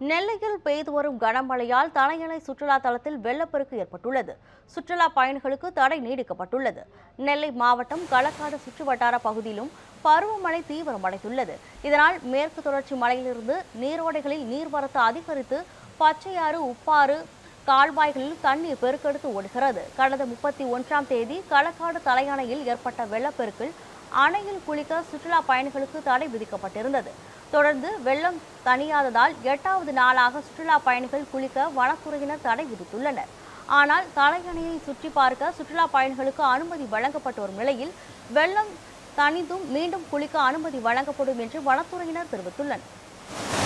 நெல்லையில் பெய்து வரும் கனமழையால் தனையணை சுற்றுலா தலத்தில் வெள்ளப்பெருக்கு ஏற்பட்டுள்ளது சுற்றுலா பயணிகளுக்கு தடை நீடிக்கப்பட்டுள்ளது நெல்லை மாவட்டம் களக்காடு சுற்றுவட்டார பகுதியிலும் பருவமழை தீவிரமடைந்துள்ளது இதனால் மேற்கு தொடர்ச்சி மலையிலிருந்து நீரோடைகளில் நீர்வரத்து அதிகரித்து பச்சையாறு உப்பாறு கால்வாய்களில் தண்ணீர் பெருக்கெடுத்து ஓடுகிறது கடந்த முப்பத்தி ஒன்றாம் தேதி களக்காடு தலையணையில் ஏற்பட்ட வெள்ளப்பெருக்கில் அணையில் குளிக்க சுற்றுலா பயணிகளுக்கு தடை விதிக்கப்பட்டிருந்தது தொடர்ந்து வெள்ளம் தணியாததால் எட்டாவது நாளாக சுற்றுலா பயணிகள் குளிக்க வனத்துறையினர் தடை விதித்துள்ளனர் ஆனால் தலையணையை சுற்றி பார்க்க சுற்றுலா பயணிகளுக்கு அனுமதி வழங்கப்பட்டு வரும் நிலையில் வெள்ளம் தணிந்தும் மீண்டும் குளிக்க அனுமதி வழங்கப்படும் என்று வனத்துறையினர் தெரிவித்துள்ளனர்